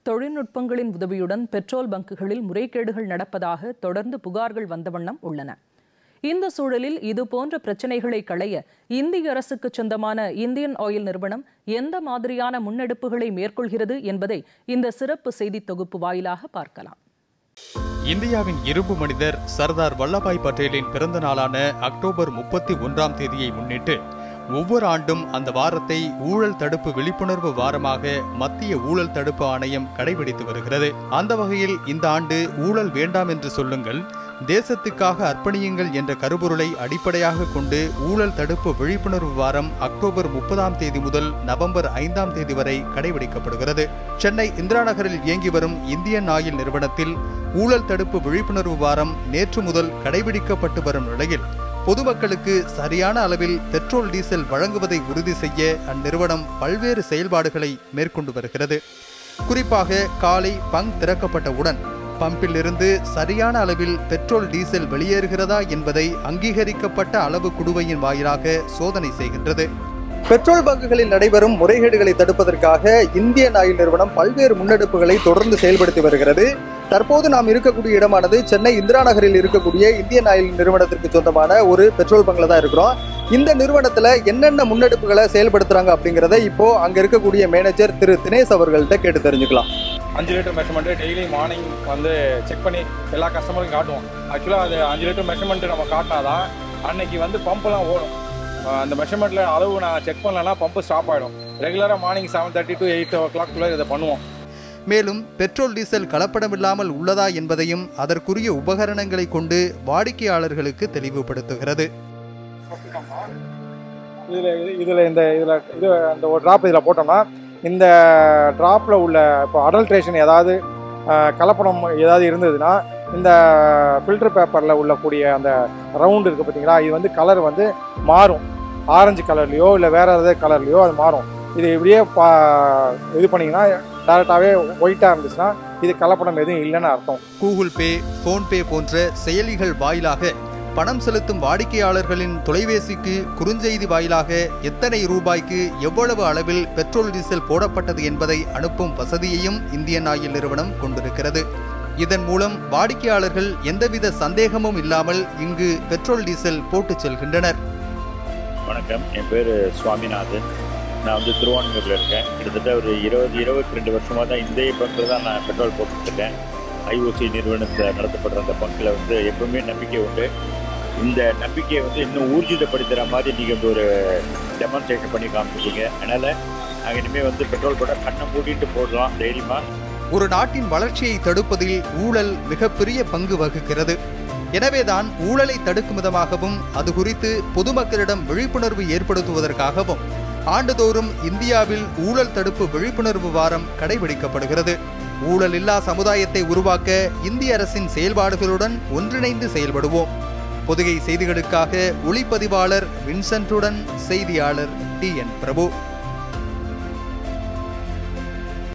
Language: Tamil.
தொழில்நுட்பங்களின் உதவியுடன் பெட்ரோல் பங்குகளில் முறைகேடுகள் நடப்பதாக தொடர்ந்து புகார்கள் வந்த வண்ணம் உள்ளன இந்த சூழலில் இதுபோன்ற பிரச்சனைகளை களைய இந்திய அரசுக்கு சொந்தமான இந்தியன் ஆயில் நிறுவனம் எந்த மாதிரியான முன்னெடுப்புகளை மேற்கொள்கிறது என்பதை இந்த சிறப்பு செய்தி தொகுப்பு வாயிலாக பார்க்கலாம் இந்தியாவின் இரும்பு மனிதர் சர்தார் வல்லபாய் பட்டேலின் பிறந்த நாளான அக்டோபர் முப்பத்தி ஒன்றாம் தேதியை முன்னிட்டு ஒவ்வொரு ஆண்டும் அந்த வாரத்தை ஊழல் தடுப்பு விழிப்புணர்வு வாரமாக மத்திய ஊழல் தடுப்பு ஆணையம் கடைபிடித்து வருகிறது அந்த வகையில் இந்த ஆண்டு ஊழல் வேண்டாம் என்று சொல்லுங்கள் தேசத்துக்காக அர்ப்பணியுங்கள் என்ற கருப்பொருளை அடிப்படையாக கொண்டு ஊழல் தடுப்பு விழிப்புணர்வு வாரம் அக்டோபர் முப்பதாம் தேதி முதல் நவம்பர் ஐந்தாம் தேதி வரை கடைபிடிக்கப்படுகிறது சென்னை இந்திரா நகரில் இயங்கி வரும் இந்தியன் ஆயில் நிறுவனத்தில் ஊழல் தடுப்பு விழிப்புணர்வு வாரம் நேற்று முதல் கடைபிடிக்கப்பட்டு வரும் நிலையில் பொதுமக்களுக்கு சரியான அளவில் பெட்ரோல் டீசல் வழங்குவதை உறுதி செய்ய அந்நிறுவனம் பல்வேறு செயல்பாடுகளை மேற்கொண்டு வருகிறது குறிப்பாக காலை பங்க் திறக்கப்பட்டவுடன் பம்பில் இருந்து சரியான அளவில் பெட்ரோல் டீசல் வெளியேறுகிறதா என்பதை அங்கீகரிக்கப்பட்ட அளவு குடுவையின் வாயிலாக சோதனை செய்கின்றது பெட்ரோல் பங்குகளில் நடைபெறும் முறைகேடுகளை தடுப்பதற்காக இந்தியன் ஆயில் நிறுவனம் பல்வேறு முன்னெடுப்புகளை தொடர்ந்து செயல்படுத்தி வருகிறது தற்போது நாம் இருக்கக்கூடிய இடமானது சென்னை இந்திரா நகரில் இருக்கக்கூடிய இந்தியன் ஆயில் நிறுவனத்திற்கு சொந்தமான ஒரு பெட்ரோல் பங்க்ல தான் இருக்கிறோம் இந்த நிறுவனத்துல என்னென்ன முன்னெடுப்புகளை செயல்படுத்துறாங்க அப்படிங்கறத இப்போ அங்க இருக்கக்கூடிய மேனேஜர் திரு தினேஷ் அவர்கள்ட்ட கேட்டு தெரிஞ்சுக்கலாம் அஞ்சு லிட்டர் மெஷர்மெண்ட்டு டெய்லி மார்னிங் வந்து செக் பண்ணி எல்லா கஸ்டமருக்கும் காட்டுவோம் ஆக்சுவலாக அது அஞ்சு லிட்டர் மெஷர்மெண்ட்டு நம்ம காட்டினாதான் அன்னைக்கு வந்து பம்பெல்லாம் ஓடும் அஹ் அந்த மெஷர்மெண்ட்டில் அளவு நான் செக் பண்ணலன்னா பம்பு ஸ்டாப் ஆகிடும் ரெகுலராக morning seven thirty to eight ஓ கிளாக்குள்ளே இதை பண்ணுவோம் மேலும் பெட்ரோல் டீசல் கலப்படமில்லாமல் உள்ளதா என்பதையும் அதற்குரிய உபகரணங்களை கொண்டு வாடிக்கையாளர்களுக்கு தெளிவுபடுத்துகிறது இதில் இதில் இந்த இதில் இது அந்த ஒரு ட்ராப் இதில் போட்டோம்னா இந்த ட்ராப்பில் உள்ள இப்போ அடல்ட்ரேஷன் ஏதாவது அஹ், கலப்படம் ஏதாவது இருந்ததுன்னா இந்த ஃபில்டர் பேப்பரில் உள்ளக்கூடிய அந்த ரவுண்டு இருக்குது பார்த்தீங்களா இது வந்து கலர் வந்து மாறும் ஆரஞ்சு கலர்லேயோ இல்லை வேறு ஏதாவது கலர்லேயோ அது மாறும் இது இப்படியே பா இது பண்ணிங்கன்னா டேரெக்டாகவே ஒயிட்டாக இருந்துச்சுன்னா இது கலப்படம் எதுவும் இல்லைன்னு அர்த்தம் கூகுள் பே போன்பே போன்ற செயலிகள் வாயிலாக பணம் செலுத்தும் வாடிக்கையாளர்களின் தொலைபேசிக்கு குறுஞ்செய்தி வாயிலாக எத்தனை ரூபாய்க்கு எவ்வளவு அளவில் பெட்ரோல் டீசல் போடப்பட்டது என்பதை அனுப்பும் வசதியையும் இந்தியன் ஆயில் நிறுவனம் கொண்டிருக்கிறது இதன் மூலம் வாடிக்கையாளர்கள் எந்தவித சந்தேகமும் இல்லாமல் இங்கு பெட்ரோல் டீசல் போட்டுச் செல்கின்றனர் வணக்கம் என் பேர் சுவாமிநாதன் நான் வந்து திருவான்மூரில் இருக்கேன் கிட்டத்தட்ட ஒரு இருபது இருபத்தி ரெண்டு வருஷமாக தான் இந்த பங்கில் தான் நான் பெட்ரோல் போட்டுருக்கேன் ஐஓசி நிறுவனத்தில் நடத்தப்படுற அந்த பங்கில் வந்து எப்பவுமே நம்பிக்கை உண்டு இந்த நம்பிக்கையை வந்து இன்னும் ஊர்ஜிதப்படுத்துகிற மாதிரி நீங்கள் வந்து ஒரு டெமான்ஸ்ட்ரேஷன் பண்ணி காமிச்சிட்டீங்க அதனால் நாங்கள் இனிமேல் வந்து பெட்ரோல் போட கண்ணை மூடிட்டு போடலாம் தைரியமாக ஒரு நாட்டின் வளர்ச்சியை தடுப்பதில் ஊழல் மிகப்பெரிய பங்கு வகிக்கிறது எனவேதான் ஊழலை தடுக்கும் விதமாகவும் அது குறித்து பொதுமக்களிடம் விழிப்புணர்வு ஏற்படுத்துவதற்காகவும் ஆண்டுதோறும் இந்தியாவில் ஊழல் தடுப்பு விழிப்புணர்வு வாரம் கடைபிடிக்கப்படுகிறது ஊழல் இல்லா சமுதாயத்தை உருவாக்க இந்திய அரசின் செயல்பாடுகளுடன் ஒன்றிணைந்து செயல்படுவோம் பொதுகை செய்திகளுக்காக ஒளிப்பதிவாளர் வின்சென்ட்டுடன் செய்தியாளர் டி என் பிரபு